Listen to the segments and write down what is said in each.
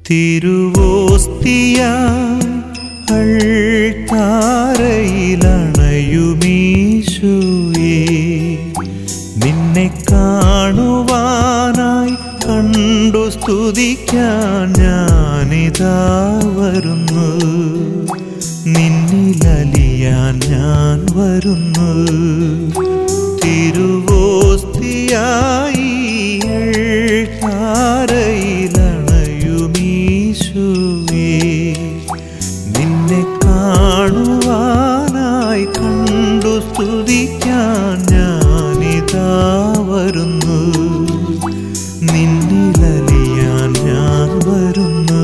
തിരുവോസ്തിയ അൾത്താരയിലണയുമീശുയേ നിന്നെ കാണുവാനായി കണ്ടു സ്തുതിക്കാൻ ഞാനിതാ വരുന്നു നിന്നിലലിയാൻ ഞാൻ വരുന്നു തിരുവോസ്തിയായി ണയുമീശുവേ നിന്നെ കാണുവാനായി കണ്ടു സ്തുതിക്കാൻ ഞാനിതാ വരുന്നു നിന്നിലലിയാൻ ഞാൻ വരുന്നു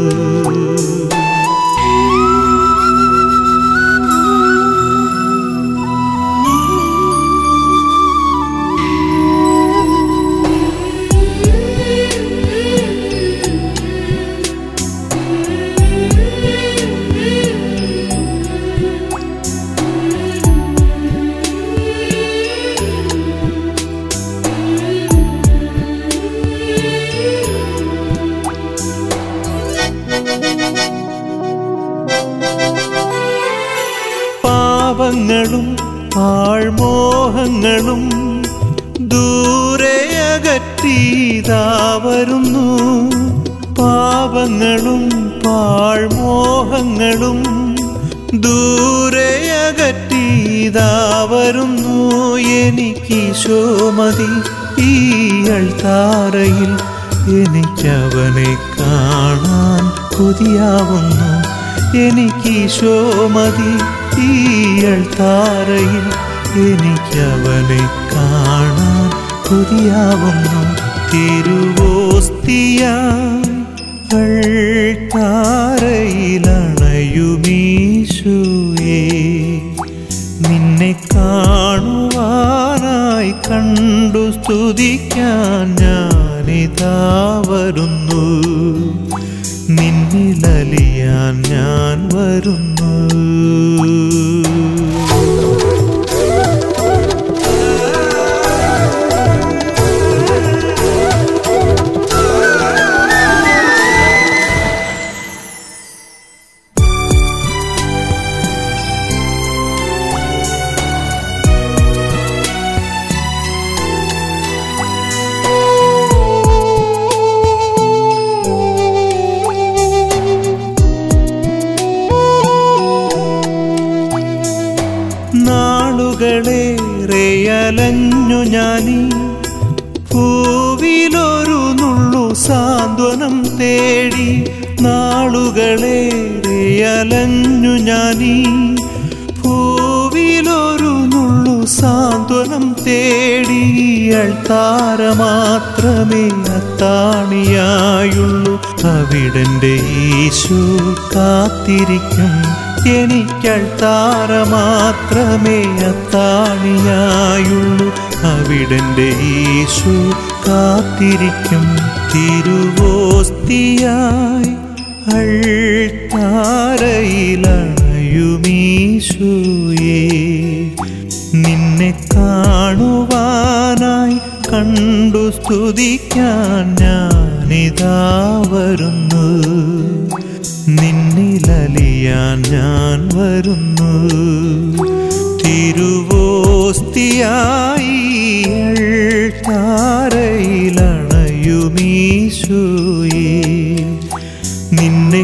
പാപങ്ങളും ആൾമോഹങ്ങളും ദൂരെ അകറ്റീതാ വരുന്നു പാപങ്ങളും പാഴ്മോഹങ്ങളും ദൂരെ അകറ്റീതാ വരുന്നു എനിക്കീശോമതി ഈ അൾത്താരയിൽ എനിക്കവനെ കാണാൻ കൊതിയാവുന്നു എനിക്കീശോമതി ഈ അൾത്താരയിൽ എനിക്കവനെ കാണാൻ കൊതിയാവുന്നു തിരുവോസ്തിയ അൾത്താരയിലണയുമീശുയേ നിന്നെ കാണുവാനായി കണ്ടു സ്തുതിക്കാൻ ഞാനിതാ വരുന്നു നിന്നിലലിയാൻ ഞാൻ വരുന്നു നാളുകളേറെ അലഞ്ഞു ഞാനീ ഭൂവിലൊരു നുള്ളു സാന്ത്വനം തേടി നാളുകളേറെ അലഞ്ഞു ഞാനീ ഭൂവിലൊരു നുള്ളു സാന്ത്വനം തേടി അൾത്താര മാത്രമേ അത്താണിയായുള്ളൂ അവിടന്റെ ഈശോ കാത്തിരിക്കും എനിക്കൾത്താര മാത്രമേ അത്താണിയായുള്ളൂ അവിടന്റെ ഈശോ കാത്തിരിക്കും തിരുവോസ്തിയായി അൾത്താരയിലണയുമീശുയേ നിന്നെ കാണുവാനായി കണ്ടു സ്തുതിക്കാൻ ഞാനിതാ വരുന്നു നിന്നിലലിയാൻ ഞാൻ വരുന്നു തിരുവോസ്തിയായി ണയുമീശുയേ നിന്നെ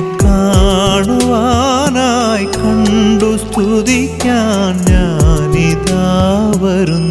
കാണുവാനായി കണ്ടു സ്തുതിക്കാൻ ഞാനിതാ വരുന്നു